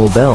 bell.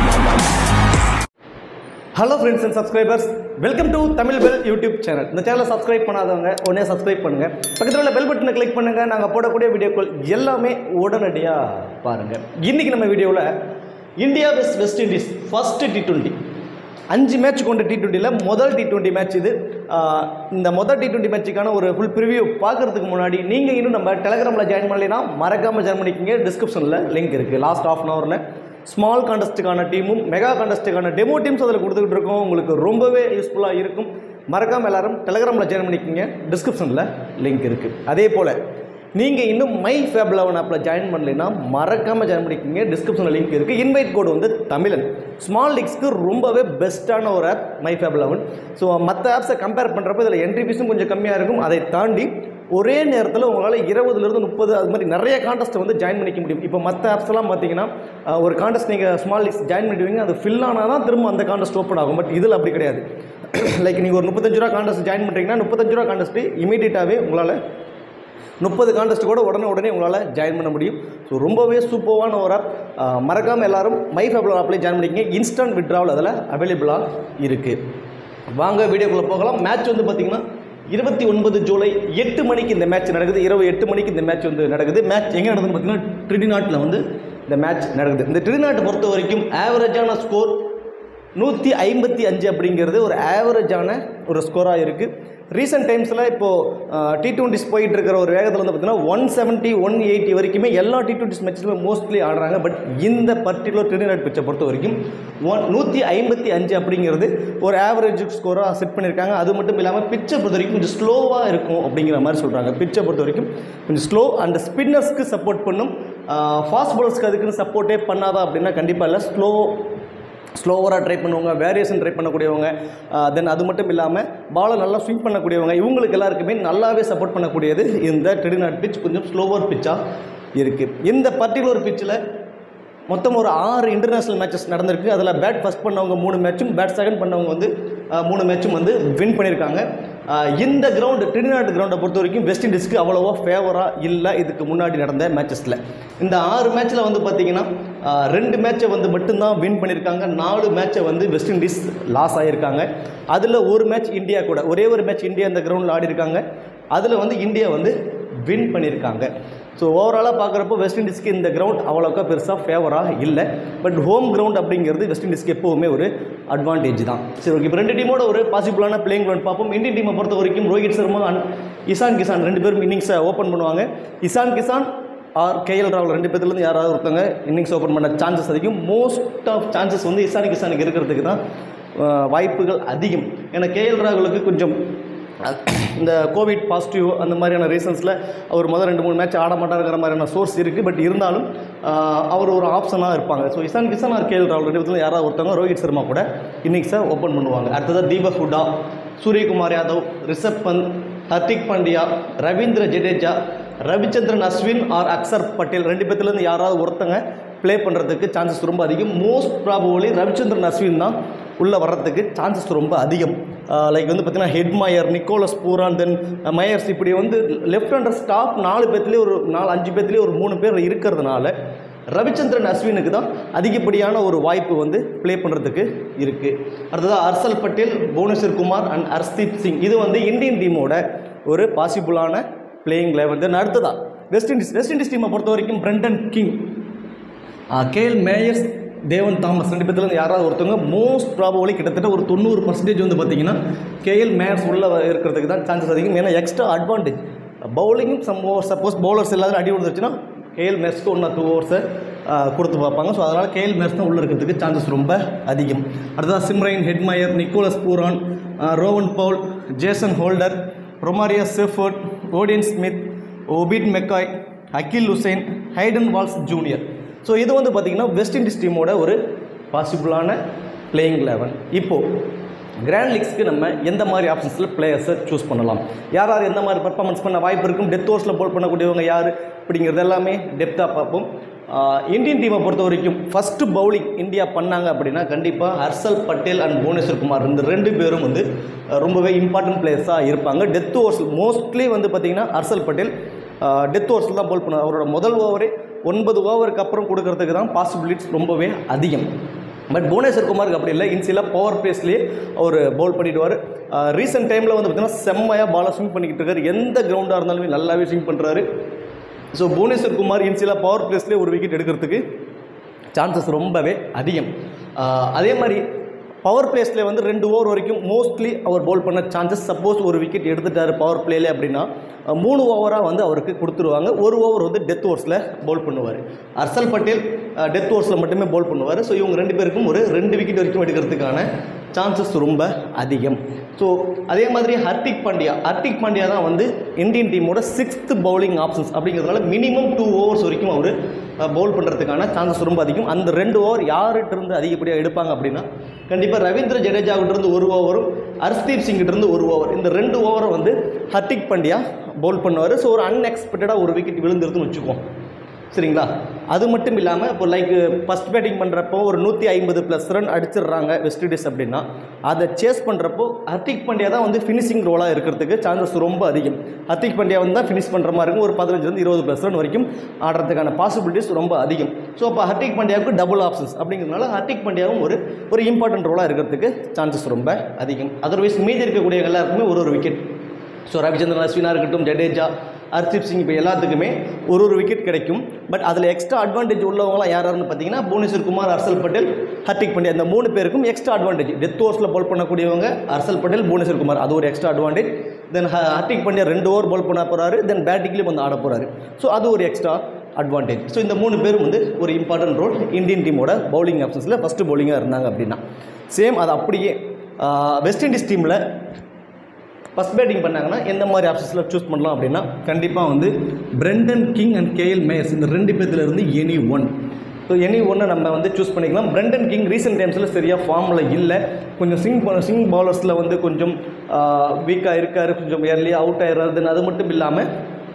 Hello friends and subscribers welcome to Tamil bell YouTube channel இந்த சேனலை subscribe பண்ணாதவங்க உடனே சப்ஸ்கிரைப் பண்ணுங்க பக்கத்தில் உள்ள பெல் பட்டனை கிளிக் பண்ணுங்க நாங்கள் போடக்கூடிய வீடியோக்கள் எல்லாமே உடனடியாக பாருங்க இன்னைக்கு நம்ம வீடியோவில் India west west Indies first T twenty அஞ்சு மேட்ச் கொண்ட டி டுவெண்ட்டியில் முதல் டி டுவெண்ட்டி மேட்ச் இது ஆஹ் இந்த முதல் டி டுவெண்ட்டி மேட்சுக்கான ஒரு ஃபுல் ப்ரிவியூ பார்க்கறதுக்கு முன்னாடி நீங்கள் இன்னும் நம்ம டெலகிராமில் ஜாயின் பண்ணலைன்னா மறக்காமல் ஜாயின் பண்ணிக்கிங்க டிஸ்கிரிப்ஷனில் லிங்க் இருக்குது லாஸ்ட் ஆஃப் அன் ஹவரில் ஸ்மால் கான்டெஸ்ட்டுக்கான டீமும் மெகா கான்டெஸ்ட்டுக்கான டெமோ டீம்ஸ் அதில் கொடுத்துக்கிட்டு இருக்கோம் உங்களுக்கு ரொம்பவே யூஸ்ஃபுல்லாக இருக்கும் மறக்காமல் எல்லாரும் டெலகிராமில் ஜாயின் பண்ணிக்கிங்க டிஸ்கிரிப்ஷனில் லிங்க் இருக்குது அதே போல் நீங்கள் இன்னும் மை ஃபேப் லெவன் ஆப்பில் ஜாயின் பண்ணலைன்னா மறக்காமல் ஜாயின் பண்ணிக்கோங்க டிஸ்கிரிப்ஷனில் லிங்க் இருக்குது இன்வைட் கோடு வந்து தமிழன் ஸ்மால் லீக்ஸ்க்கு ரொம்பவே பெஸ்ட்டான ஒரு app my fab eleven so மற்ற ஆப்ஸை கம்பேர் பண்ணுறப்ப இதில் என்ட்ரி ஃபீஸும் கொஞ்சம் கம்மியாக இருக்கும் அதை தாண்டி ஒரே நேரத்தில் உங்களால் இருபதுலேருந்து முப்பது அது மாதிரி நிறைய கான்டெஸ்ட்டை வந்து ஜாயின் பண்ணிக்க முடியும் இப்போ மற்ற ஆப்ஸ் எல்லாம் பார்த்தீங்கன்னா அஹ், ஒரு கான்டெஸ்ட் நீங்கள் ஸ்மால் லீக்ஸ் ஜாயின் பண்ணிடுவீங்க அது ஃபில் ஆனால் தான் திரும்ப அந்த கான்டெஸ்ட் ஓப்பன் ஆகும் பட் இதில் அப்படி கிடையாது லைக் நீங்கள் ஒரு முப்பத்தஞ்சு ரூபா கான்டெஸ்ட் ஜாயின் பண்ணுறீங்கன்னா முப்பத்தஞ்சு ரூபா கான்டெஸ்ட்டு இமீடியட்டாகவே உங்களால் முப்பது கான்டெஸ்ட் கூட உடனே உடனே உங்களால் ஜாயின் பண்ண முடியும் ஸோ ரொம்பவே சூப்பர்வான ஒரு ஆப் மறக்காமல் எல்லாரும் மை ஃபேப்லர் ஆப்லேயே ஜாயின் பண்ணிக்கங்க இன்ஸ்டன்ட் விட்ராவல் அதில் அவைலபிளாக இருக்குது வாங்க வீடியோக்குள்ளே போகலாம் மேட்ச் வந்து பார்த்திங்கன்னா இருபத்தி ஒன்பது ஜூலை எட்டு மணிக்கு இந்த மேட்ச் நடக்குது இரவு எட்டு மணிக்கு இந்த மேட்ச் வந்து நடக்குது மேட்ச் எங்கே நடக்குதுன்னு பார்த்தீங்கன்னா ட்ரிடிநாட்டில் வந்து இந்த மேட்ச் நடக்குது இந்த ட்ரிடிநாட்டை பொறுத்த வரைக்கும் ஆவரேஜான ஸ்கோர் நூற்றி ஐம்பத்தி அஞ்சு அப்படிங்கிறது ஒரு ஆவரேஜான ஒரு ஸ்கோராக இருக்குது ரீசெண்ட் டைம்ஸில் இப்போது டி டுவெண்ட்டிஸ் போயிட்டு இருக்கிற ஒரு வேகத்தில் வந்து பார்த்தீங்கன்னா ஒன் செவன்ட்டி ஒன் எயிட்டி வரைக்குமே எல்லா டி டுவெண்ட்டிஸ் மேட்ச்லுமே மோஸ்ட்லி ஆடுறாங்க பட் இந்த பர்டிகுலர் ட்ரினிநாட் பிச்சை பொறுத்த வரைக்கும் ஒன் நூற்றி ஐம்பத்தி அஞ்சு அப்படிங்கிறது ஒரு ஆவரேஜ் ஸ்கோராக செட் பண்ணியிருக்காங்க அது மட்டும் இல்லாமல் பிச்சை பொறுத்த வரைக்கும் கொஞ்சம் ஸ்லோவாக இருக்கும் அப்படிங்கிற மாதிரி சொல்கிறாங்க பிச்சை பொறுத்த வரைக்கும் கொஞ்சம் ஸ்லோ அண்ட் ஸ்பின்னர்ஸ்க்கு சப்போர்ட் பண்ணும் ஃபாஸ்ட் பாலர்ஸ்க்கு அதுக்குன்னு சப்போர்ட்டே பண்ணாதா அப்படின்னா கண்டிப்பாக இல்லை ஸ்லோ ஸ்லோவராக ட்ரை பண்ணுவாங்க வேரியேஷன் ட்ரை பண்ணக்கூடியவங்க தென் அது மட்டும் இல்லாமல் பாலை நல்லா ஸ்விங் பண்ணக்கூடியவங்க இவங்களுக்கு எல்லாருக்குமே நல்லாவே சப்போர்ட் பண்ணக்கூடியது இந்த டெடிநாட் பிச் கொஞ்சம் ஸ்லோவர் பிச்சாக இருக்குது இந்த பர்டிகுலர் பிச்சில் மொத்தம் ஒரு ஆறு இன்டர்நேஷ்னல் மேட்சஸ் நடந்திருக்கு அதில் பேட் ஃபஸ்ட் பண்ணவங்க மூணு மேட்சும் பேட் செகண்ட் பண்ணவங்க வந்து அஹ், மூணு மேட்சும் வந்து வின் பண்ணியிருக்காங்க அஹ், இந்த கிரவுண்டு ட்ரினிநாட் கிரவுண்டை பொறுத்த வரைக்கும் வெஸ்ட் இண்டீஸ்க்கு அவ்வளோவா ஃபேவராக இல்லை இதுக்கு முன்னாடி நடந்த மேட்சஸில் இந்த ஆறு மேட்ச்சில் வந்து பார்த்தீங்கன்னா அஹ், ரெண்டு மேட்சை வந்து மட்டும்தான் வின் பண்ணியிருக்காங்க நாலு மேட்சை வந்து வெஸ்ட் இண்டீஸ் லாஸ் ஆகியிருக்காங்க அதில் ஒரு மேட்ச் இந்தியா கூட ஒரே ஒரு மேட்ச் இந்தியா இந்த கிரவுண்டில் ஆடி இருக்காங்க அதில் வந்து இந்தியா வந்து வின் பண்ணியிருக்காங்க ஸோ ஓவராலாக பார்க்குறப்போ வெஸ்ட் இண்டீஸ்க்கு இந்த கிரவுண்ட் அவ்வளோக்கா பெருசாக ஃபேவராக இல்லை பட் ஹோம் கிரவுண்ட் அப்படிங்கிறது வெஸ்ட் இண்டீஸ்க்கு எப்போவுமே ஒரு அட்வான்டேஜ் தான் சரி ஓகே இப்போ ரெண்டு டீமோட ஒரு பாசிபிளான பிளேயிங் கிரவுண்ட் பார்ப்போம் இந்தியன் டீமை பொறுத்த வரைக்கும் ரோஹித் சர்மா அண்ட் இசான் கிசான் ரெண்டு பேரும் இன்னிங்ஸை ஓப்பன் பண்ணுவாங்க இசான் கிசான் ஆர் கேஎல் ராகுல் ரெண்டு பேர்த்துலேருந்து யாராவது ஒருத்தவங்க இன்னிங்ஸ் ஓப்பன் பண்ண சான்சஸ் அதிகம் மோஸ்ட் ஆஃப் சான்சஸ் வந்து இசான் கிசானுக்கு இருக்கிறதுக்கு தான் அஹ், வாய்ப்புகள் அதிகம் ஏன்னா கேஎல் ராகுலுக்கு கொஞ்சம் இந்த கோவிட் பாசிட்டிவ் அந்த மாதிரியான ரீசன்ஸில் அவர் முதல் ரெண்டு மூணு மேட்ச் ஆட மாட்டாருங்கிற மாதிரியான சோர்ஸ் இருக்குது பட் இருந்தாலும் ஆஹ், அவர் ஒரு ஆப்ஷனாக இருப்பாங்க so Ishan Kishan or KL ராகுல் ரெண்டு பேர்த்துல யாராவது ஒருத்தவங்க ரோஹித் சர்மா கூட இன்னிங்ஸை ஓப்பன் பண்ணுவாங்க அடுத்ததாக தீபக் ஹுடா சூரியகுமார் யாதவ் ரிஷப் பந்த் ஹர்திக் பாண்டியா ரவீந்திர ஜடேஜா ரவிச்சந்திரன் அஸ்வின் ஆர் அக்சர் பட்டேல் ரெண்டு பேர்த்துலேருந்து யாராவது ஒருத்தங்க ப்ளே பண்ணுறதுக்கு சான்சஸ் ரொம்ப அதிகம் மோஸ்ட் ப்ராபபிளி ரவிச்சந்திரன் அஸ்வின் தான் உள்ளே வர்றதுக்கு சான்சஸ் ரொம்ப அதிகம் லைக் வந்து பார்த்தீங்கன்னா Hetmyer Nicholas Pooran then Mayers இப்படி வந்து லெஃப்ட் ஹேண்டர் ஸ்டாப் நாலு பேர்த்துலேயே ஒரு நாலு அஞ்சு பேர்த்துலேயே ஒரு மூணு பேர் இருக்கிறதுனால ரவிச்சந்திரன் அஸ்வினுக்கு தான் அதிகப்படியான ஒரு வாய்ப்பு வந்து ப்ளே பண்ணுறதுக்கு இருக்குது அடுத்ததாக ஹர்ஷல் பட்டேல் புவனேஸ்வர் குமார் அண்ட் ஹர்ஷ்தீப் சிங் இது வந்து இந்தியன் டீமோட ஒரு பாசிபிளான பிளேயிங் லெவல் தென் அடுத்ததா வெஸ்ட் இண்டீஸ் வெஸ்ட் இண்டீஸ் டீமை பொறுத்த வரைக்கும் Brandon King Kyle Mayers Devon Thomas ரெண்டு பேர்த்துல யாராவது ஒருத்தவங்க மோஸ்ட் ப்ராபபிளி கிட்டத்தட்ட ஒரு தொண்ணூறு பர்சன்டேஜ் வந்து பார்த்தீங்கன்னா கேஎல் மேயர்ஸ் உள்ள இருக்கிறதுக்கு தான் சான்சஸ் அதிகம் ஏன்னா எக்ஸ்ட்ரா அட்வான்டேஜ் பவுலிங்கும் சம் ஓவர் சப்போஸ் பவுலர்ஸ் எல்லாரும் அடி விழுந்துருச்சுன்னா கேஎல் மேயர்ஸ்க்கு ஒன் ஆர் டூ ஓவர்ஸை கொடுத்து பார்ப்பாங்க ஸோ அதனால் கேஎல் மேயர்ஸ் தான் உள்ளே இருக்கிறதுக்கு சான்சஸ் ரொம்ப அதிகம் அடுத்ததாக Shimron Hetmyer Nicholas Pooran Rovman Powell Jason Holder Romario Shepherd Odean Smith Obed McCoy Akeal Hosein Hayden Walsh junior so இது வந்து பார்த்திங்கன்னா வெஸ்ட் இண்டீஸ் டீமோட ஒரு பாசிபிளான பிளேயிங் லெவன் இப்போது கிராண்ட் லீக்ஸ்க்கு நம்ம எந்த மாதிரி ஆப்ஷன்ஸில் பிளேயர்ஸை சூஸ் பண்ணலாம் யார் யார் எந்த மாதிரி பர்ஃபார்மன்ஸ் பண்ண வாய்ப்பு இருக்கும் டெத் ஓவர்ஸில் போல் பண்ணக்கூடியவங்க யார் அப்படிங்கிறது எல்லாமே டெப்த்தாக பார்ப்போம் ஆஹ் இந்தியன் டீமை பொறுத்த வரைக்கும் ஃபஸ்ட்டு பவுலிங் இந்தியா பண்ணாங்க அப்படின்னா கண்டிப்பாக ஹர்ஷல் பட்டேல் அண்ட் புவனேஸ்வர் குமார் இந்த ரெண்டு பேரும் வந்து அஹ் ரொம்பவே இம்பார்ட்டன்ட் பிளேயர்ஸாக இருப்பாங்க டெத் ஓவர்ஸ் மோஸ்ட்லி வந்து பார்த்திங்கன்னா ஹர்ஷல் பட்டேல் டெத் ஓவர்ஸில் தான் போல் பண்ணுவார் அவரோட முதல் ஓவரே ஒன்பது ஓவருக்கு அப்புறம் கொடுக்கறதுக்கு தான் பாசிபிலிட்டிஸ் ரொம்பவே அதிகம் பட் புவனேஸ்வர் குமாருக்கு அப்படி இல்லை இன்சில பவர் பிளேஸ்லேயே அவர் பவுல் பண்ணிடுவார் ரீசெண்ட் டைமில் வந்து பார்த்தீங்கன்னா செம்மையாக பாலை ஸ்விங் பண்ணிக்கிட்டு இருக்காரு எந்த கிரவுண்டாக இருந்தாலுமே நல்லாவே ஸ்விங் பண்ணுறாரு ஸோ புவனேஸ்வர் குமார் இன்சில பவர் பிளேஸ்லேயே ஒரு விக்கெட் எடுக்கிறதுக்கு சான்சஸ் ரொம்பவே அதிகம் ஆஹ் அதே மாதிரி பவர் பிளேஸில் வந்து ரெண்டு ஓவர் வரைக்கும் மோஸ்ட்லி அவர் பவுல் பண்ண சான்சஸ் சப்போஸ் ஒரு விக்கெட் எடுத்துட்டாரு பவர் பிளேல அப்படின்னா அஹ் மூணு ஓவராக வந்து அவருக்கு கொடுத்துருவாங்க ஒரு ஓவர் வந்து டெத் ஓவர்ஸில் பவுல் பண்ணுவார் அர்சல் பட்டேல் டெத் ஓவர்ஸில் மட்டுமே பவுல் பண்ணுவார் ஸோ இவங்க ரெண்டு பேருக்கும் ஒரு ரெண்டு விக்கெட் வரைக்கும் எடுக்கிறதுக்கான சான்சஸ் ரொம்ப அதிகம் ஸோ அதே மாதிரி ஹர்திக் பாண்டியா ஹர்திக் பாண்டியா தான் வந்து இந்தியன் டீமோட சிக்ஸ்த் பவுலிங் ஆப்ஷன்ஸ் அப்படிங்கிறதுனால மினிமம் டூ ஓவர்ஸ் வரைக்கும் அவர் பவுல் பண்ணுறதுக்கான சான்சஸ் ரொம்ப அதிகம் அந்த ரெண்டு ஓவர் யார்கிட்ட இருந்து அதிகப்படியாக எடுப்பாங்க அப்படின்னா கண்டிப்பாக ரவீந்திர ஜடேஜாவிட்ட இருந்து ஒரு ஓவரும் ஹர்ஷ்தீப் சிங்கிட்ட இருந்து ஒரு ஓவர் இந்த ரெண்டு ஓவரை வந்து ஹர்திக் பாண்டியா பவுல் பண்ணுவார் ஸோ ஒரு அன்எக்ஸ்பெக்டடாக ஒரு விக்கெட் விழுந்துருதுன்னு வச்சுக்குவோம் சரிங்களா அது மட்டும் இல்லாமல் இப்போ லைக் ஃபஸ்ட் பேட்டிங் பண்ணுறப்போ ஒரு நூற்றி ஐம்பது ப்ளஸ் ரன் அடிச்சிடுறாங்க வெஸ்ட் இண்டீஸ் அப்படின்னா அதை சேஸ் பண்ணுறப்போ ஹர்திக் பாண்டியா தான் வந்து ஃபினிஷிங் ரோலாக இருக்கிறதுக்கு சான்சஸ் ரொம்ப அதிகம் ஹர்திக் பாண்டியா வந்து தான் ஃபினிஷ் பண்ணுற மாதிரி இருக்கும் ஒரு பதினஞ்சுலேருந்து இருபது ப்ளஸ் ரன் வரைக்கும் ஆடுறதுக்கான பாசிபிலிட்டிஸ் ரொம்ப அதிகம் ஸோ அப்போ ஹர்திக் பாண்டியாவுக்கு டபுள் ஆப்ஷன்ஸ் அப்படிங்கிறதுனால ஹர்திக் பாண்டியாவும் ஒரு ஒரு இம்பார்ட்டன்ட் ரோலாக இருக்கிறதுக்கு சான்சஸ் ரொம்ப அதிகம் அதர்வைஸ் மீதி இருக்கக்கூடிய எல்லாருக்குமே ஒரு ஒரு விக்கெட் ஸோ ரவிச்சந்திரன் அஸ்வினா இருக்கட்டும் ஜடேஜா ஹர்தீப் சிங் இப்போ எல்லாத்துக்குமே ஒரு ஒரு விக்கெட் கிடைக்கும் பட் அதில் எக்ஸ்ட்ரா அட்வான்டேஜ் உள்ளவங்களாம் யார் யாருன்னு பார்த்தீங்கன்னா புவனேஸ்வர் குமார் ஹர்ஷல் பட்டேல் ஹர்திக் பாண்டியா இந்த மூணு பேருக்கும் எக்ஸ்ட்ரா அட்வான்டேஜ் டெத் ஓவர்ஸில் பவுல் பண்ணக்கூடியவங்க ஹர்ஷல் பட்டேல் புவனேஸ்வர் குமார் அது ஒரு extra advantage then Hardik Pandya ரெண்டு ஓவர் பவுல் பண்ண போகிறாரு தென் பேட்டிங்லேயும் வந்து ஆட போகிறாரு ஸோ அது ஒரு எக்ஸ்ட்ரா அட்வான்டேஜ் ஸோ இந்த மூணு பேரும் வந்து ஒரு இம்பார்ட்டன்ட் ரோல் இந்தியன் டீமோட பவுலிங் ஆப்ஷன்ஸில் ஃபஸ்ட்டு பவுலிங்காக இருந்தாங்க அப்படின்னா சேம் அது அப்படியே வெஸ்ட் இண்டீஸ் டீமில் ஃபஸ்ட் பேட்டிங் பண்ணாங்கன்னா எந்த மாதிரி ஆப்ஷன்ஸில் சூஸ் பண்ணலாம் அப்படின்னா கண்டிப்பாக வந்து Brandon King and Kyle Mayers இந்த ரெண்டு பேர்த்துல இருந்து எனி ஒன் ஸோ எனி ஒன்றை நம்ம வந்து சூஸ் பண்ணிக்கலாம் பிரெண்டன் கிங் ரீசெண்ட் டைம்ஸில் சரியாக ஃபார்மில் இல்லை கொஞ்சம் சிங் சிங் பவுலர்ஸில் வந்து கொஞ்சம் வீக்காக இருக்கார் கொஞ்சம் ஏர்லியாக அவுட் ஆயிடுறதுன்னு அது மட்டும் இல்லாமல்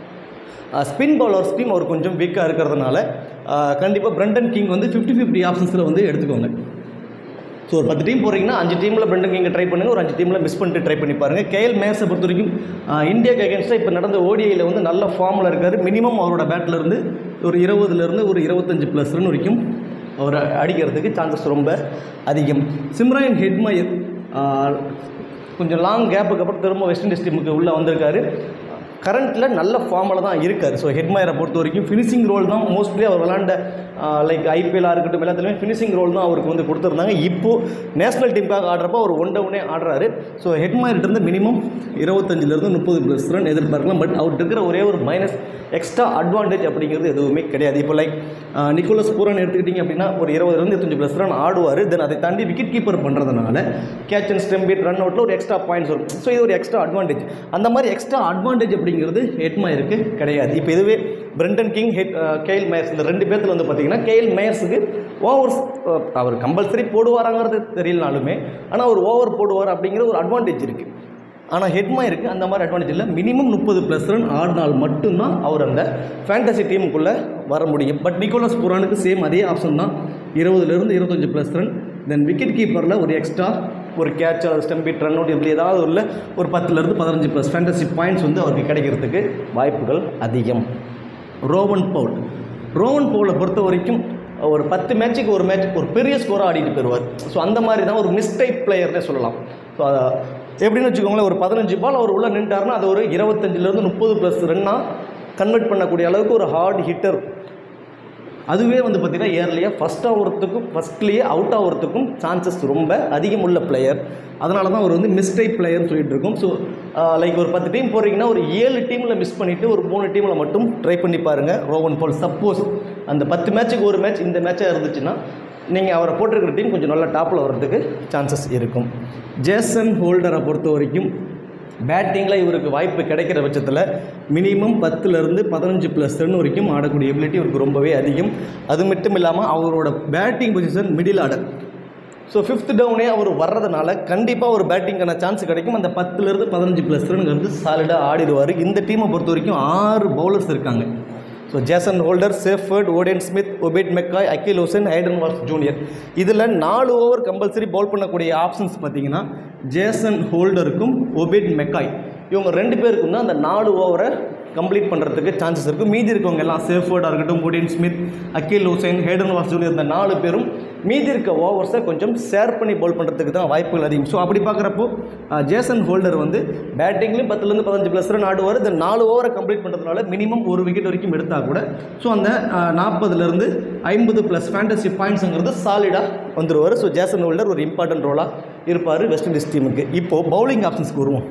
ஸ்பின் பவுலர்ஸ் டீம் அவர் கொஞ்சம் வீக்காக இருக்கிறதுனால கண்டிப்பாக பிரெண்டன் கிங் வந்து ஃபிஃப்டி ஃபிஃப்டி ஆப்ஷன்ஸில் வந்து எடுத்துக்கோங்க ஸோ ஒரு பத்து டீம் போகிறீங்கன்னா அஞ்சு டீமில் பிரெண்டன் கிங்கை ட்ரை பண்ணுங்கள் ஒரு அஞ்சு டீமில் மிஸ் பண்ணிட்டு ட்ரை பண்ணி பாருங்கள் கேஎல் மேக்ஸை பொறுத்த வரைக்கும் இந்தியாவுக்கு அகேன்ஸ்டாக இப்போ நடந்த ஓடிஐயில் வந்து நல்ல ஃபார்மில் இருக்கார் மினிமம் அவரோட பேட்டில் இருந்து ஒரு இருபதுலேருந்து ஒரு இருபத்தஞ்சு ப்ளஸ் ரன் வரைக்கும் அவர் அடிக்கிறதுக்கு சான்சஸ் ரொம்ப அதிகம் சிம்ரான் ஹெட்மயர் கொஞ்சம் லாங் கேப்புக்கு அப்புறம் திரும்ப வெஸ்ட் இண்டீஸ் டீமுக்கு உள்ளே வந்திருக்காரு கரண்ட்டில் நல்ல ஃபார்மில் தான் இருக்கார் ஸோ ஹெட்மயரை பொறுத்த வரைக்கும் ஃபினிஷிங் ரோல் தான் மோஸ்ட்லி அவர் விளாண்ட லைக் ஐபிஎல்லாக இருக்கட்டும் எல்லாத்துலேயுமே ஃபினிஷிங் ரோல் தான் அவருக்கு வந்து கொடுத்துருந்தாங்க இப்போது நேஷனல் டீமுக்காக ஆடுறப்போ அவர் ஒன் டவுனே ஆடுறாரு ஸோ ஹெட்மயர்கிட்ட மினிமம் இருபத்தஞ்சிலேருந்து முப்பது ப்ளஸ் ரன் எதிர்பார்க்கலாம் பட் அவர்கிட்ட இருக்கிற ஒரே ஒரு மைனஸ் எக்ஸ்ட்ரா அட்வான்டேஜ் அப்படிங்கிறது எதுவுமே கிடையாது இப்போ லைக் நிக்கோலஸ் பூரன் எடுத்துக்கிட்டிங்க அப்படின்னா ஒரு இருபதுலேருந்து இருபத்தஞ்சு ப்ளஸ் ரன் ஆடுவார் தென் அதை தாண்டி விக்கெட் கீப்பர் பண்ணுறதுனால catch and stumped run அவுட்டில் ஒரு எக்ஸ்ட்ரா பாயிண்ட்ஸ் வரும் ஸோ இது ஒரு எக்ஸ்ட்ரா அட்வான்டேஜ் அந்த மாதிரி எக்ஸ்ட்ரா அட்வான்டேஜ் அப்படிங்கிறது ஹெட்மயருக்கு கிடையாது இப்போ இதுவே பிரெண்டன் கிங் ஹெட் கேஎல் மேயர்ஸ் இந்த ரெண்டு பேர்த்தில் வந்து பார்த்தீங்கன்னா கேஎல் மேயர்ஸுக்கு ஓவர்ஸ் அவர் கம்பல்சரி போடுவாராங்கிறது தெரியலனாலுமே ஆனால் ஒரு ஓவர் போடுவார் அப்படிங்கிற ஒரு அட்வான்டேஜ் இருக்குது ஆனால் ஹெட்மயருக்கு அந்த மாதிரி அட்வான்டேஜ் இல்லை மினிமம் முப்பது ப்ளஸ் ரன் ஆடினால் மட்டும்தான் அவர் அந்த ஃபேண்டசி டீமுக்குள்ளே வர முடியும் பட் நிக்கோலஸ் புரானுக்கு சேம் அதே ஆப்ஷன் தான் இருபதுலேருந்து இருபத்தஞ்சு ப்ளஸ் ரன் தென் விக்கெட் கீப்பரில் ஒரு எக்ஸ்ட்ரா ஒரு கேட்ச் அல்லது ஸ்டம்பிட் ரன் அவுட் இப்படி ஏதாவது உள்ள ஒரு பத்துலேருந்து பதினஞ்சு ப்ளஸ் ஃபேண்டசி பாயிண்ட்ஸ் வந்து அவருக்கு கிடைக்கிறதுக்கு வாய்ப்புகள் அதிகம் ரோவன் பவுல் ரோவன் பவுலை பொறுத்த வரைக்கும் ஒரு பத்து மேட்ச்சுக்கு ஒரு மேட்ச் ஒரு பெரிய ஸ்கோராக ஆடிட்டு போயிடுவார் ஸோ அந்த மாதிரி தான் ஒரு மிஸ்டைப் பிளேயர்னே சொல்லலாம் ஸோ எப்படின்னு வச்சுக்கோங்களேன் ஒரு பதினஞ்சு பால் அவர் உள்ளே நின்ட்டாருன்னா அது ஒரு இருபத்தஞ்சிலேருந்து முப்பது ப்ளஸ் ரன்னாக கன்வெர்ட் பண்ணக்கூடிய அளவுக்கு ஒரு ஹார்ட் ஹிட்டர் அதுவே வந்து பார்த்திங்கன்னா ஏர்லியாக ஃபஸ்ட் ஆகிறதுக்கும் ஃபஸ்ட்லேயே அவுட் ஆகிறதுக்கும் சான்சஸ் ரொம்ப அதிகம் உள்ள பிளேயர் அதனால தான் அவர் வந்து மிஸ்டைப் பிளேயர்னு சொல்லிட்டு இருக்கோம் ஸோ லைக் ஒரு பத்து டீம் போகிறீங்கன்னா ஒரு ஏழு டீமில் மிஸ் பண்ணிவிட்டு ஒரு மூணு டீமில் மட்டும் ட்ரை பண்ணி பாருங்கள் ரோவன் போல் சப்போஸ் அந்த பத்து மேட்ச்சுக்கு ஒரு மேட்ச் இந்த மேட்சாக இருந்துச்சுன்னா நீங்கள் அவரை போட்டிருக்கிற டீம் கொஞ்சம் நல்லா டாப்பில் வர்றதுக்கு சான்சஸ் இருக்கும் ஜேசன் ஹோல்டரை பொறுத்த வரைக்கும் பேட்டிங்கில் இவருக்கு வாய்ப்பு கிடைக்கிற பட்சத்தில் மினிமம் பத்துலேருந்து பதினஞ்சு ப்ளஸ் ரன் வரைக்கும் ஆடக்கூடிய எபிலிட்டி இவருக்கு ரொம்பவே அதிகம் அது மட்டும் இல்லாமல் அவரோட batting position middle order so fifth டவுனே அவர் வர்றதுனால கண்டிப்பாக ஒரு பேட்டிங்கான சான்ஸ் கிடைக்கும் அந்த பத்துலேருந்து பதினஞ்சு ப்ளஸ் ரன்ங்கிறது சாலிடாக ஆடிடுவார் இந்த டீமை பொறுத்த வரைக்கும் ஆறு பவுலர்ஸ் இருக்காங்க so Jason Holder Shepherd Odean Smith Obed McCoy Akeal Hosein Hayden Walsh Junior இதில் நாலு ஓவர் கம்பல்சரி பவுல் பண்ணக்கூடிய ஆப்ஷன்ஸ் பார்த்தீங்கன்னா ஜேசன் ஹோல்டருக்கும் ஒபேட் மெக்காய் இவங்க ரெண்டு பேருக்கும் தான் அந்த நாலு ஓவரை கம்ப்ளீட் பண்ணுறதுக்கு சான்சஸ் இருக்குது மீதி இருக்கவங்க எல்லாம் சேஃபர்டாக இருக்கட்டும் குடின் Smith Akeal Hosein Hayden Walsh Junior இந்த நாலு பேரும் மீதி இருக்க ஓவர்ஸை கொஞ்சம் ஷேர் பண்ணி பவுல் பண்ணுறதுக்கு தான் வாய்ப்புகள் அதிகம் ஸோ அப்படி பார்க்குறப்போ ஜேசன் ஹோல்டர் வந்து பேட்டிங்லேயும் பத்துலேருந்து பதினஞ்சு ப்ளஸ் ரன் ஆடுவார் இந்த நாலு ஓவரை கம்ப்ளீட் பண்ணுறதுனால மினிமம் ஒரு விக்கெட் வரைக்கும் எடுத்தால் கூட ஸோ அந்த நாற்பதுலேருந்து ஐம்பது ப்ளஸ் ஃபேண்டசி பாயிண்ட்ஸுங்கிறது சாலிடாக வந்துடுவார் ஸோ ஜேசன் ஹோல்டர் ஒரு இம்பார்ட்டன்ட் ரோலாக இருப்பார் வெஸ்ட் இண்டீஸ் டீமுக்கு இப்போது பவுலிங் ஆப்ஷன்ஸ்க்கு வருவோம்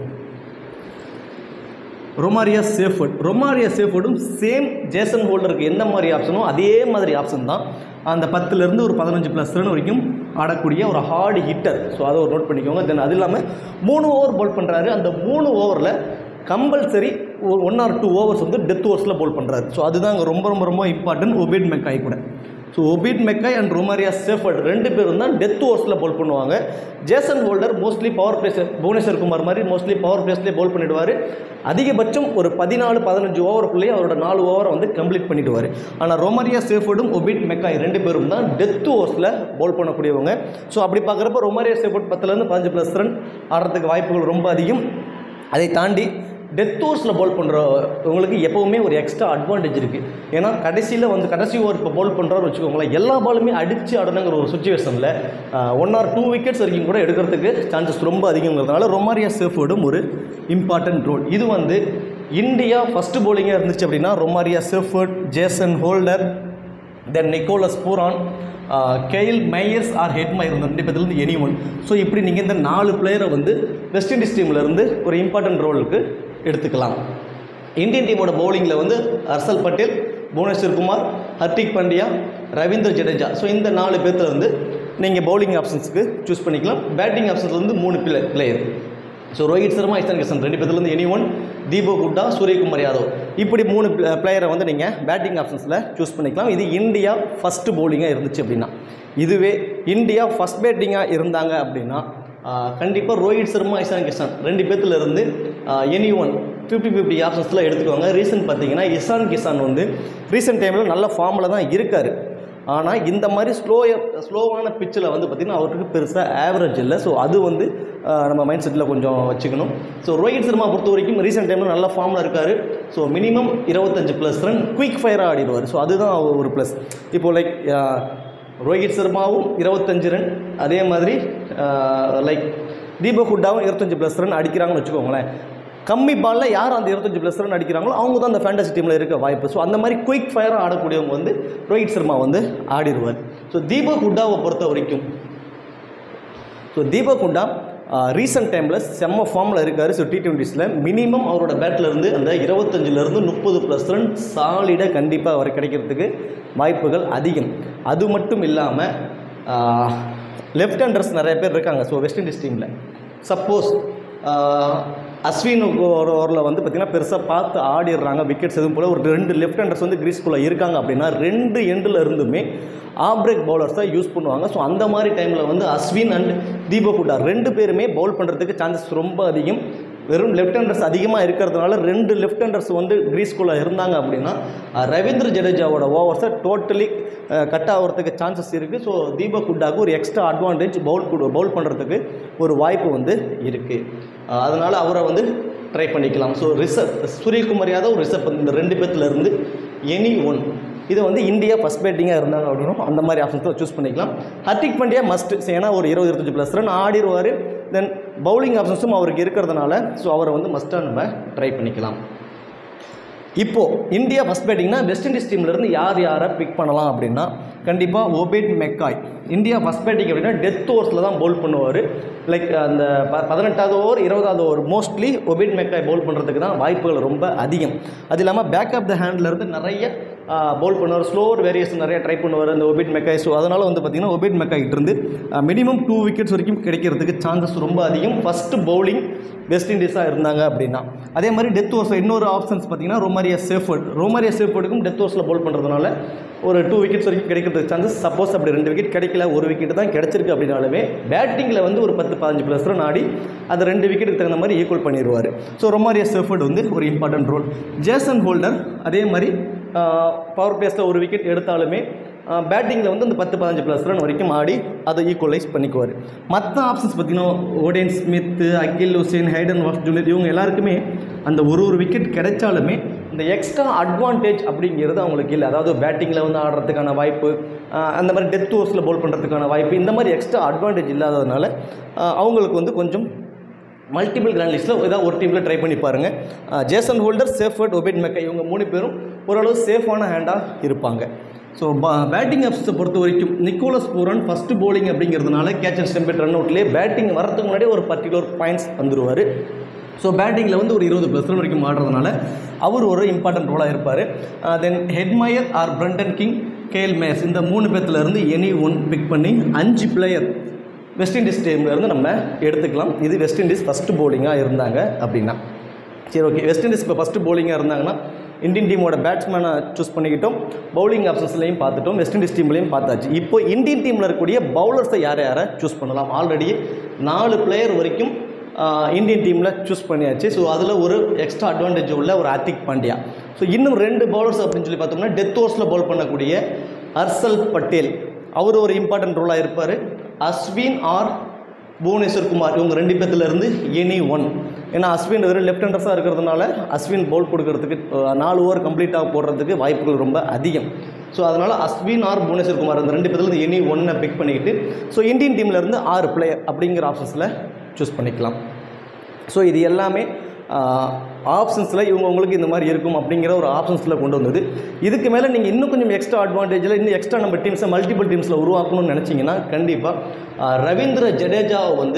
ரொமாரியா சேஃபர்ட் ரொமாரியா சேஃபர்டும் சேம் ஜேசன் ஹோல்டருக்கு எந்த மாதிரி ஆப்ஷனோ அதே மாதிரி ஆப்ஷன் தான் அந்த பத்துலேருந்து ஒரு பதினஞ்சு ப்ளஸ் ரன் வரைக்கும் ஆடக்கூடிய ஒரு ஹார்டு ஹிட்டர் ஸோ அதை ஒரு நோட் பண்ணிக்கோங்க தென் அது இல்லாமல் மூணு ஓவர் பவுல் பண்ணுறாரு அந்த மூணு ஓவரில் compulsory one or two overs வந்து டெத் ஓவர்ஸில் பவுல் பண்ணுறாரு ஸோ அதுதான் அங்கே ரொம்ப ரொம்ப ரொம்ப இம்பார்ட்டன்ட் ஒபேட் மெக்காய் கூட so Obed McCoy and Romario Shepherd ரெண்டு பேரும் தான் டெத் ஓவர்ஸில் பவுல் பண்ணுவாங்க Jason Holder mostly power plays Bhuvneshwar Kumar மாதிரி மோஸ்ட்லி பவர் பிளேஸ்லேயே பவுல் பண்ணிடுவார் அதிகபட்சம் ஒரு பதினாலு பதினஞ்சு ஓவருக்குள்ளேயே அவரோட நாலு ஓவரை வந்து கம்ப்ளீட் பண்ணிடுவார் ஆனால் ரொமாரியா சேஃபர்டும் ஒபீட் மெக்காய் ரெண்டு பேரும் தான் டெத் ஓவர்ஸில் பவுல் பண்ணக்கூடியவங்க ஸோ அப்படி பார்க்குறப்ப ரொமாரியா சேஃபர்ட் பத்துலேருந்து பதினஞ்சு ப்ளஸ் ரன் ஆடுறதுக்கு வாய்ப்புகள் ரொம்ப அதிகம் அதை தாண்டி டெத் ஓவர்ஸில் பவுல் பண்ணுறவங்களுக்கு எப்போவுமே ஒரு எக்ஸ்ட்ரா அட்வான்டேஜ் இருக்குது ஏன்னா கடைசியில் வந்து கடைசி ஓவர் இப்போ பவுல் பண்ணுறாரு வச்சுக்கோங்களேன் எல்லா பாலுமே அடித்து ஆடணுங்கிற ஒரு சுச்சுவேஷனில் ஒன் ஆர் டூ விக்கெட்ஸ் வரைக்கும் கூட எடுக்கிறதுக்கு சான்சஸ் ரொம்ப அதிகங்கிறதுனால ரொமாரியா சேஃபோர்டும் ஒரு இம்பார்ட்டன்ட் ரோல் இது வந்து இந்தியா ஃபஸ்ட்டு பவுலிங்காக இருந்துச்சு அப்படின்னா Romario Shepherd Jason Holder then Nicholas Pooran Kyle Mayers or Hetmyer இந்த ரெண்டு பேர்லேருந்து எனி ஒன் ஸோ இப்படி நீங்கள் இந்த நாலு பிளேயரை வந்து வெஸ்ட் இண்டீஸ் டீம்லேருந்து ஒரு இம்பார்ட்டன்ட் ரோலுக்கு எடுத்துக்கலாம் இந்தியன் டீமோட பவுலிங்கில் வந்து ஹர்ஷல் பட்டேல் புவனேஸ்வர் குமார் ஹர்திக் பாண்டியா ரவீந்திர ஜடேஜா ஸோ இந்த நாலு பேர்த்தில் வந்து நீங்கள் பவுலிங் ஆப்ஷன்ஸ்க்கு சூஸ் பண்ணிக்கலாம் பேட்டிங் ஆப்ஷன்ஸ் வந்து மூணு play player so Rohit Sharma Ishan Kishan ரெண்டு பேர்த்துலேருந்து எனி ஒன் தீபக் குட்டா சூரியகுமார் யாதவ் இப்படி மூணு பிளேயரை வந்து நீங்கள் பேட்டிங் ஆப்ஷன்ஸில் சூஸ் பண்ணிக்கலாம் இது இந்தியா ஃபஸ்ட்டு பவுலிங்காக இருந்துச்சு அப்படின்னா இதுவே இந்தியா ஃபஸ்ட் பேட்டிங்காக இருந்தாங்க அப்படின்னா கண்டிப்பாக ரோஹித் சர்மா இஷான் கிஷான் ரெண்டு பேர்த்துல இருந்து எனி ஒன் ஃபிஃப்டி ஃபிஃப்டி ஆப்ஷன்ஸில் எடுத்துக்குவாங்க ரீசன் பார்த்தீங்கன்னா இஷான் கிஷான் வந்து ரீசெண்ட் டைமில் நல்ல ஃபார்மில் தான் இருக்கார் ஆனால் இந்த மாதிரி ஸ்லோ ஸ்லோவான பிச்சில் வந்து பார்த்திங்கன்னா அவருக்கு பெருசாக ஆவரேஜ் இல்லை ஸோ அது வந்து ஆஹ், நம்ம மைண்ட் செட்டில் கொஞ்சம் வச்சுக்கணும் ஸோ ரோஹித் சர்மா பொறுத்த வரைக்கும் ரீசெண்ட் டைமில் நல்ல ஃபார்மில் இருக்கார் ஸோ மினிமம் இருபத்தஞ்சு ப்ளஸ் ரன் குயிக் ஃபயராக ஆடிடுவார் ஸோ அதுதான் ஒரு ப்ளஸ் இப்போது லைக் ரோஹித் சர்மாவும் இருபத்தஞ்சு ரன் அதே மாதிரி லைக் தீபக் ஹுட்டாவும் இருபத்தஞ்சு ப்ளஸ் ரன் அடிக்கிறாங்கன்னு வச்சுக்கோங்களேன் கம்மி பாலில் யார் அந்த இருபத்தஞ்சு ப்ளஸ் ரன் அடிக்கிறாங்களோ அவங்க தான் அந்த ஃபேண்டசி டீமில் இருக்க வாய்ப்பு ஸோ அந்த மாதிரி குயிக் ஃபயராக ஆடக்கூடியவங்க வந்து ரோஹித் சர்மா வந்து ஆடிடுவார் ஸோ தீபக் ஹுட்டாவை பொறுத்த வரைக்கும் ஸோ தீபக் குண்டா ரீசெண்ட் டைமில் செம்ம ஃபார்மில் இருக்கார் ஸோ டி டுவெண்ட்டிஸில் மினிமம் அவரோட பேட்டில் இருந்து அந்த இருபத்தஞ்சிலேருந்து முப்பது ப்ளஸ் ரன் சாலிடாக கண்டிப்பாக அவர் கிடைக்கிறதுக்கு வாய்ப்புகள் அதிகம் அது மட்டும் இல்லாமல் லெஃப்ட் ஹேண்டர்ஸ் நிறைய பேர் இருக்காங்க ஸோ வெஸ்ட் இண்டீஸ் டீமில் சப்போஸ் அஸ்வின் ஒரு ஓவரில் வந்து பார்த்திங்கன்னா பெருசாக பார்த்து ஆடிடுறாங்க விக்கெட்ஸ் எதுவும் போல் ஒரு ரெண்டு லெஃப்ட் ஹேண்டர்ஸ் வந்து கிரீஸ்குள்ளே இருக்காங்க அப்படின்னா ரெண்டு எண்டில் இருந்துமே ஆஃப் பிரேக் பவுலர்ஸ் தான் யூஸ் பண்ணுவாங்க ஸோ அந்த மாதிரி டைமில் வந்து அஸ்வின் அண்ட் தீபக் ஹுட்டா ரெண்டு பேருமே பவுல் பண்ணுறதுக்கு சான்சஸ் ரொம்ப அதிகம் வெறும் லெஃப்ட் ஹேண்டர்ஸ் அதிகமாக இருக்கிறதுனால ரெண்டு லெஃப்ட் ஹேண்டர்ஸ் வந்து கிரீஸ்குள்ளே இருந்தாங்க அப்படின்னா அஹ், ரவீந்திர ஜடேஜாவோட ஓவர்ஸை டோட்டலி கட் ஆகிறதுக்கு சான்சஸ் இருக்குது ஸோ தீபக் ஹுட்டாவுக்கு ஒரு எக்ஸ்ட்ரா அட்வான்டேஜ் பவுல் பவுல் பண்ணுறதுக்கு ஒரு வாய்ப்பு வந்து இருக்குது அதனால் அவரை வந்து ட்ரை பண்ணிக்கலாம் ஸோ ரிஷப் சூரியகுமார் யாதவ் ரிஷப் இந்த ரெண்டு பேர்த்துல இருந்து எனி ஒன் இதை வந்து இந்தியா ஃபஸ்ட் பேட்டிங்காக இருந்தாங்க அப்படின்னா அந்த மாதிரி ஆப்ஷன்ஸில் சூஸ் பண்ணிக்கலாம் ஹர்திக் பாண்டியா மஸ்ட் ஏன்னா ஒரு இருபது இருபத்தஞ்சு ப்ளஸ் ரன் ஆடிடுவார் தென் பவுலிங் ஆப்ஷன்ஸும் அவருக்கு இருக்கிறதுனால ஸோ அவரை வந்து மஸ்ட்டாக நம்ம ட்ரை பண்ணிக்கலாம் இப்போது இந்தியா ஃபஸ்ட் பேட்டிங்னா வெஸ்ட் இண்டீஸ் டீம்லேருந்து யார் யாரை பிக் பண்ணலாம் அப்படின்னா கண்டிப்பாக Obed McCoy India first batting அப்படின்னா டெத் ஓவர்ஸில் தான் பவுல் பண்ணுவார் லைக் அந்த ப பதினெட்டாவது ஓவர் இருபதாவது over mostly Obed McCoy bowl பண்ணுறதுக்கு தான் வாய்ப்புகள் ரொம்ப அதிகம் அது இல்லாமல் பேக் ஆஃப் த ஹேண்ட்லேருந்து நிறைய பவுல் பண்ணுவார் ஸ்லோவர் வேரியேஷன் நிறைய ட்ரை பண்ணுவார் அந்த ஒபேட் மெக்காய் ஸோ அதனால் வந்து பார்த்திங்கன்னா ஒபேட் மெக்காய்கிட்ட இருந்து மினிமம் டூ விக்கெட்ஸ் வரைக்கும் கிடைக்கிறதுக்கு சான்சஸ் ரொம்ப அதிகம் ஃபஸ்ட்டு பவுலிங் வெஸ்ட் இண்டீஸாக இருந்தாங்க அப்படின்னா அதே மாதிரி டெத் ஓவர்ஸ் இன்னொரு ஆப்ஷன்ஸ் பார்த்தீங்கன்னா ரோமாரியா சேஃபர்ட் ரோமாரியா சேஃபர்டுக்கும் டெத் ஓவர்ஸில் பவுல் பண்ணுறதுனால ஒரு டூ விக்கெட்ஸ் வரைக்கும் கிடைக்கிறதுக்கு சான்சஸ் சப்போஸ் அப்படி ரெண்டு விக்கெட் கிடைக்கல ஒரு விக்கெட் தான் கிடைச்சிருக்கு அப்படின்னாலுமே பேட்டிங்கில் வந்து ஒரு பத்து பதினஞ்சு ப்ளஸ் ரன் ஆடி அந்த ரெண்டு விக்கெட்டுக்கு தகுந்த மாதிரி ஈக்குவல் பண்ணிடுவார் ஸோ ரொமாரியா சேஃபர்ட் வந்து ஒரு இம்பார்ட்டன்ட் ரோல் ஜேசன் ஹோல்டர் அதே மாதிரி பவர் பிளேஸில் ஒரு விக்கெட் எடுத்தாலுமே பேட்டிங்கில் வந்து அந்த பத்து பதினஞ்சு ப்ளஸ் ரன் வரைக்கும் ஆடி அதை ஈக்குவலைஸ் பண்ணிக்குவார் மற்ற ஆப்ஷன்ஸ் பார்த்தீங்கன்னா Odean Smith Akeal Hosein Hayden Walsh Junior இவங்க எல்லாருக்குமே அந்த ஒரு ஒரு விக்கெட் கிடைச்சாலுமே இந்த எக்ஸ்ட்ரா அட்வான்டேஜ் அப்படிங்கிறது அவங்களுக்கு இல்லை அதாவது பேட்டிங்கில் வந்து ஆடுறதுக்கான வாய்ப்பு ஆஹ் அந்த மாதிரி டெத் ஓவர்ஸில் பவுல் பண்ணுறதுக்கான வாய்ப்பு இந்த மாதிரி எக்ஸ்ட்ரா அட்வான்டேஜ் இல்லாததுனால ஆஹ் அவங்களுக்கு வந்து கொஞ்சம் மல்டிபிள் கிராண்ட் லிஸ்ட்டில் ஏதாவது ஒரு டீமில் ட்ரை பண்ணி பாருங்கள் Jason Holder Shepherd Obed McCoy இவங்க மூணு பேரும் ஓரளவு சேஃபான ஹேண்டாக இருப்பாங்க ஸோ பேட்டிங் ஆப்ஸை பொறுத்த வரைக்கும் நிக்கோலஸ் பூரன் ஃபஸ்ட்டு bowling அப்படிங்கிறதுனால கேட்ச் அண்ட் ஸ்டெம்பேட் ரன் அவுட்லேயே பேட்டிங் வரதுக்கு முன்னாடியே ஒரு பர்டிகுலர் பாயிண்ட்ஸ் வந்துருவார் ஸோ பேட்டிங்கில் வந்து ஒரு இருபது ப்ளஸ் ரன் வரைக்கும் ஆடுறதுனால அவர் ஒரு இம்பார்ட்டன்ட் ரோலாக இருப்பார் then Hetmyer or Brandon King Kyle Mayers இந்த மூணு பேர்த்துல இருந்து எனி ஒன் பிக் பண்ணி அஞ்சு பிளேயர் வெஸ்ட் இண்டீஸ் டீம்லேருந்து நம்ம எடுத்துக்கலாம் இது வெஸ்ட் இண்டீஸ் ஃபஸ்ட்டு bowling-ஆ இருந்தாங்க அப்படின்னா சரி ஓகே வெஸ்ட் இண்டீஸ் இப்போ ஃபஸ்ட்டு bowling-ஆ இருந்தாங்கன்னா இந்தியன் டீமோட பேட்ஸ்மேனை சூஸ் பண்ணிக்கிட்டோம் பவுலிங் ஆப்ஷன்ஸ்லையும் பார்த்துட்டோம் வெஸ்ட் இண்டீஸ் டீம்லையும் பார்த்தாச்சு இப்போ இந்தியன் டீமில் இருக்கக்கூடிய பவுலர்ஸை யாரை யாரை சூஸ் பண்ணலாம் ஆல்ரெடி நாலு பிளேயர் வரைக்கும் ஆஹ், இந்தியன் டீமில் சூஸ் பண்ணியாச்சு ஸோ அதில் ஒரு எக்ஸ்ட்ரா அட்வான்டேஜ் உள்ள ஒரு ஹார்திக் பாண்டியா ஸோ இன்னும் ரெண்டு பவுலர்ஸ் அப்படின்னு சொல்லி பார்த்தோம்னா டெத் ஓவர்ஸில் பவுல் பண்ணக்கூடிய ஹர்ஷல் பட்டேல் அவர் ஒரு இம்பார்ட்டன்ட் ரோலாக இருப்பார் அஸ்வின் ஆர் புவனேஸ்வர் குமார் இவங்க ரெண்டு பேர்த்துல இருந்து எனி ஒன் ஏன்னா அஸ்வின் வெறும் லெஃப்ட் ஹேண்டர்ஸாக இருக்கிறதுனால அஸ்வின் பவுல் கொடுக்கறதுக்கு அஹ், நாலு ஓவர் கம்ப்ளீட்டாக போடுறதுக்கு வாய்ப்புகள் ரொம்ப அதிகம் ஸோ அதனால் அஸ்வின் ஆர் புவனேஸ்வர் குமார் இந்த ரெண்டு பேர்த்துல இருந்து எனி ஒன்னை பிக் பண்ணிக்கிட்டு ஸோ இந்தியன் டீம்ல இருந்து ஆறு பிளேயர் அப்படிங்கிற ஆப்ஷன்ஸில் சூஸ் பண்ணிக்கலாம் ஸோ இது எல்லாமே ஆப்ஷன்ஸில் இவங்க உங்களுக்கு இந்த மாதிரி இருக்கும் அப்படிங்கிற ஒரு ஆப்ஷன்ஸில் கொண்டு வந்தது இதுக்கு மேலே நீங்கள் இன்னும் கொஞ்சம் எக்ஸ்ட்ரா அட்வான்டேஜில் இன்னும் எக்ஸ்ட்ரா நம்ம டீம்ஸை மல்டிபிள் டீம்ஸில் உருவாக்கணும்னு நினச்சிங்கன்னா கண்டிப்பாக ரவீந்திர ஜடேஜாவை வந்து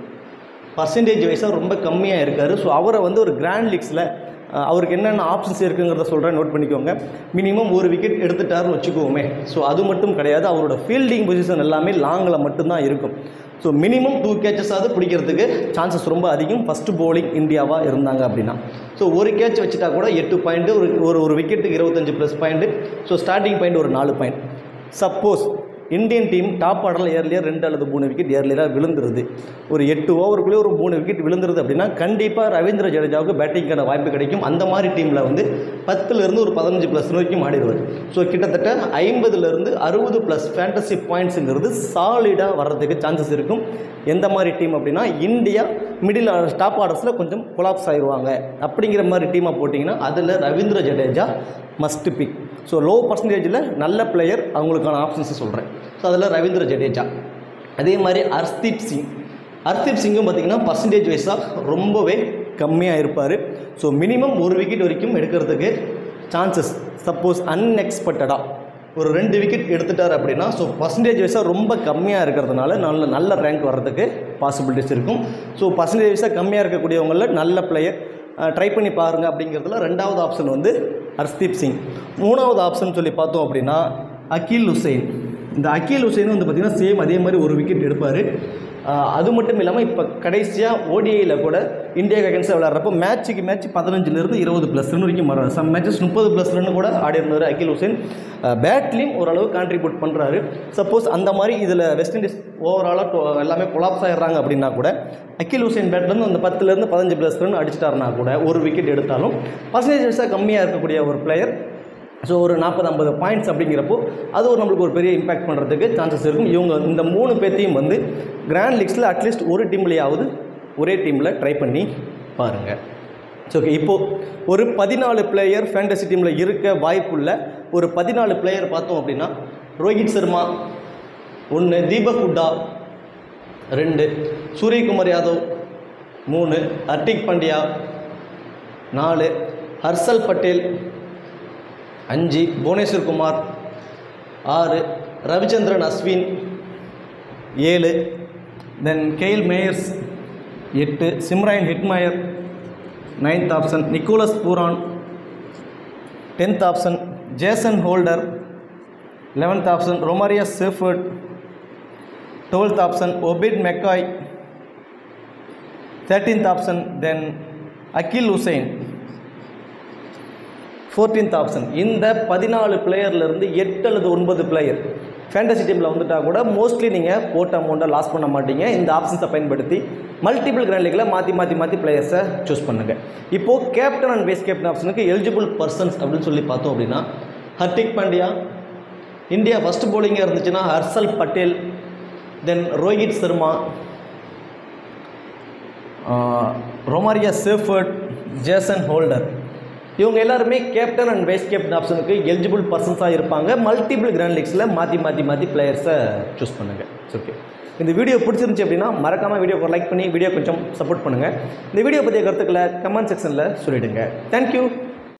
பர்சன்டேஜ் வைஸாக ரொம்ப கம்மியாக இருக்கார் ஸோ அவரை வந்து ஒரு கிராண்ட் லீக்ஸில் அவருக்கு என்னென்ன ஆப்ஷன்ஸ் இருக்குங்கிறத சொல்கிறேன் நோட் பண்ணிக்கோங்க மினிமம் ஒரு விக்கெட் எடுத்துட்டாருன்னு வச்சுக்கோமே ஸோ அது மட்டும் கிடையாது அவரோட ஃபீல்டிங் பொசிஷன் எல்லாமே லாங்கில் மட்டும்தான் இருக்கும் ஸோ மினிமம் டூ கேச்சஸாவது பிடிக்கிறதுக்கு சான்சஸ் ரொம்ப அதிகம் ஃபஸ்ட்டு bowling இந்தியாவாக இருந்தாங்க அப்படின்னா ஸோ ஒரு கேட்ச் வச்சுட்டா கூட எட்டு பாயிண்ட்டு ஒரு ஒரு ஒரு விக்கெட்டுக்கு இருபத்தஞ்சு plus point so starting point ஒரு நாலு point suppose Indian team top ஆர்டரில் ஏர்லியர் ரெண்டு அல்லது மூணு விக்கெட் ஏர்லியராக விழுந்துருது ஒரு எட்டு ஓவருக்குள்ளே ஒரு மூணு விக்கெட் விழுந்துருது அப்படின்னா கண்டிப்பாக ரவீந்திர ஜடேஜாவுக்கு பேட்டிங்கான வாய்ப்பு கிடைக்கும் அந்த மாதிரி டீமில் வந்து பத்துலேருந்து ஒரு பதினஞ்சு ப்ளஸ் வரைக்கும் ஆடிடுவார் ஸோ கிட்டத்தட்ட ஐம்பதுலேருந்து அறுபது ப்ளஸ் ஃபேண்டசி பாயிண்ட்ஸுங்கிறது சாலிடாக வர்றதுக்கு சான்சஸ் இருக்கும் எந்த மாதிரி டீம் அப்படின்னா இந்தியா மிடில் டாப் ஆர்டர்ஸில் கொஞ்சம் கொலாப்ஸ் ஆயிடுவாங்க அப்படிங்கிற மாதிரி டீமை போட்டிங்கன்னா அதில் Ravindra Jadeja must pick so low பர்சன்டேஜில் நல்ல பிளேயர் அவங்களுக்கான ஆப்ஷன்ஸை சொல்கிறேன் ஸோ அதில் ரவீந்திர ஜடேஜா அதே மாதிரி ஹர்தீப் சிங் ஹர்தீப் சிங்கும் பார்த்தீங்கன்னா பர்சன்டேஜ் வைஸாக ரொம்பவே கம்மியாக இருப்பார் ஸோ மினிமம் ஒரு விக்கெட் வரைக்கும் எடுக்கிறதுக்கு சான்சஸ் சப்போஸ் அன்எக்ஸ்பெக்டடாக ஒரு ரெண்டு விக்கெட் எடுத்துட்டார் அப்படின்னா ஸோ பர்சன்டேஜ் வைஸாக ரொம்ப கம்மியாக இருக்கிறதுனால நல்ல நல்ல ரேங்க் வர்றதுக்கு பாசிபிலிட்டிஸ் இருக்கும் ஸோ பர்சன்டேஜ் வைஸாக கம்மியாக இருக்கக்கூடியவங்களில் நல்ல பிளேயர் ட்ரை பண்ணி பாருங்கள் அப்படிங்கிறதுல ரெண்டாவது ஆப்ஷன் வந்து ஹர்ஷ்தீப் சிங் மூணாவது ஆப்ஷன் சொல்லி பார்த்தோம் அப்படின்னா அகில் ஹுசைன் இந்த அகில் ஹுசைன் வந்து பார்த்திங்கன்னா சேம் அதே மாதிரி ஒரு விக்கெட் எடுப்பார் அது மட்டும் இல்லாமல் இப்போ கடைசியாக ஓடிஐயில் கூட இந்தியாவுக்கு அகேன்ஸ்டாக விளையாடுறப்போ மேட்ச்சுக்கு மேட்ச் பதினஞ்சுலேருந்து இருபது ப்ளஸ் ரன் வரைக்கும் வராது சம் மேட்சஸ் முப்பது ப்ளஸ் ரன் கூட ஆடி இருந்தார் அகில் ஹுசைன் பேட்லேயும் ஓரளவு கான்ட்ரிபியூட் பண்ணுறாரு சப்போஸ் அந்த மாதிரி இதில் வெஸ்ட் இண்டீஸ் ஓவராலாக எல்லாமே கொலாப்ஸ் ஆயிடுறாங்க அப்படின்னா கூட அகில் ஹுசைன் பேட்லேருந்து அந்த பத்துலேருந்து பதினஞ்சு ப்ளஸ் ரன் அடிச்சிட்டாருனா கூட ஒரு விக்கெட் எடுத்தாலும் பர்சன்டேஜ் வைஸாக கம்மியாக இருக்கக்கூடிய ஒரு பிளேயர் ஸோ ஒரு நாற்பது ஐம்பது பாயிண்ட்ஸ் அப்படிங்கிறப்போ அது ஒரு நம்மளுக்கு ஒரு பெரிய இம்பாக்ட் பண்ணுறதுக்கு சான்சஸ் இருக்கும் இவங்க இந்த மூணு பேர்த்தையும் வந்து கிராண்ட் லீக்ஸில் அட்லீஸ்ட் ஒரு டீம்லேயாவது ஒரே டீமில் ட்ரை பண்ணி பாருங்கள் ஸோ ஓகே இப்போது ஒரு பதினாலு பிளேயர் ஃபேண்டசி டீமில் இருக்க வாய்ப்புள்ள ஒரு பதினாலு பிளேயர் பார்த்தோம் அப்படின்னா ரோஹித் சர்மா ஒன்று தீபக் ஹுட்டா ரெண்டு சூரியகுமார் யாதவ் மூணு ஹர்திக் பாண்டியா நாலு ஹர்ஷல் பட்டேல் அஞ்சு புவனேஸ்வர் குமார் ஆறு ரவிச்சந்திரன் அஸ்வின் ஏழு தென் கெயில் மேயர்ஸ் எட்டு Shimron Hetmyer ninth option Nicholas Pooran tenth option Jason Holder eleventh option Romario Shepherd twelfth option Obed McCoy thirteenth option then Akeal Hosein fourteenth option இந்த பதினாலு பிளேயர்லேருந்து எட்டு அல்லது ஒன்பது பிளேயர் ஃபேண்டசி டீமில் வந்துட்டா கூட மோஸ்ட்லி நீங்கள் போட்ட அமௌண்ட்டை லாஸ் பண்ண மாட்டீங்க இந்த ஆப்ஷன்ஸை பயன்படுத்தி மல்டிபிள் கிராண்ட் லீக்கில் மாற்றி மாற்றி மாற்றி பிளேயர்ஸை சூஸ் பண்ணுங்கள் இப்போது கேப்டன் அண்ட் வைஸ் கேப்டன் ஆப்ஷனுக்கு எலிஜிபிள் பர்சன்ஸ் அப்படின்னு சொல்லி பார்த்தோம் அப்படின்னா ஹர்திக் பாண்டியா இந்தியா ஃபஸ்ட் bowling-ஆ இருந்துச்சுன்னா Harshal Patel then Rohit Sharma Romario Shepherd Jason Holder இவங்க எல்லாருமே கேப்டன் அண்ட் வைஸ் கேப்டன் ஆப்ஷனுக்கு எலிஜிபிள் பர்சன்ஸாக இருப்பாங்க மல்டிபிள் கிராண்ட் லீக்ஸில் மாற்றி மாற்றி மாற்றி பிளேயர்ஸை சூஸ் பண்ணுங்கள் ஓகே இந்த வீடியோ பிடிச்சிருந்துச்சி அப்படின்னா மறக்காமல் வீடியோக்கு லைக் பண்ணி வீடியோ கொஞ்சம் சப்போர்ட் பண்ணுங்கள் இந்த வீடியோ பற்றிய கருத்துக்களை கமெண்ட் செக்ஷனில் சொல்லிவிடுங்க தேங்க்யூ